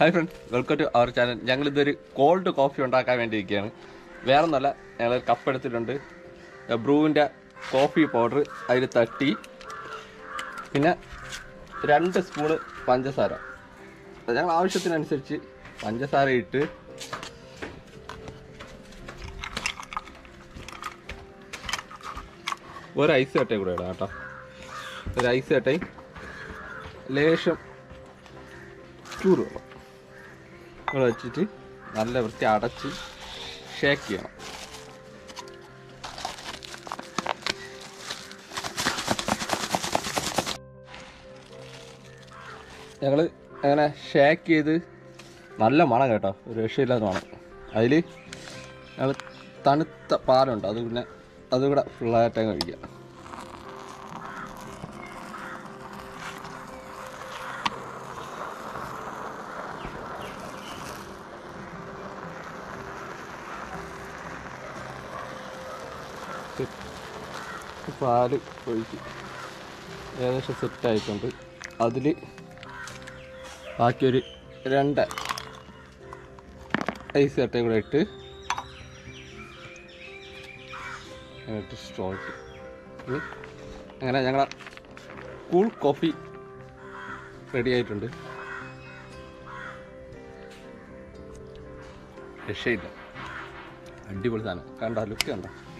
Hi friends welcome to our channel ഞങ്ങൾ ഇതൊരു cold coffee ഉണ്ടാക്കാൻ വേണ്ടി ഇരിക്കുകയാണ് വേറെ ഒന്നല്ല ഞങ്ങൾ കപ്പ് എടുത്തിട്ടുണ്ട് ബ്രൂവിൻ്റെ കോഫി പൗഡർ അതിൽ തട്ടി പിന്നെ രണ്ട് സ്പൂണ് പഞ്ചസാര അത് ഞങ്ങൾ ആവശ്യത്തിനനുസരിച്ച് പഞ്ചസാര ഇട്ട് ഒരു ഐസ് കട്ടയും കൂടെ ഇടാം കേട്ടോ ഒരു ഐസ് കട്ടയും ലേശം ചൂട് വെള്ളം ഇവിടെ വെച്ചിട്ട് നല്ല വൃത്തി അടച്ച് ഷേക്ക് ചെയ്യണം ഞങ്ങൾ അങ്ങനെ ഷേക്ക് ചെയ്ത് നല്ല മണം കേട്ടോ ഒരു രക്ഷയില്ലാത്ത മണം അതിൽ ഞങ്ങൾ തണുത്ത പാലുണ്ട് അത് പിന്നെ അതും കൂടെ ഫുള്ളായിട്ട് കഴിക്കുക പാല് ഒഴിച്ച് ഏകദേശം സെറ്റായിട്ടുണ്ട് അതിൽ ബാക്കിയൊരു രണ്ട് ഐസ് കട്ടയും കൂടെ ഇട്ട് എന്നിട്ട് സ്ട്രോ ഇട്ട് ഉം. അങ്ങനെ ഞങ്ങളെ കൂൾ കോഫി റെഡി ആയിട്ടുണ്ട് രക്ഷയില്ല അടിപൊളി സാധനം കണ്ട ലുക്ക് കണ്ട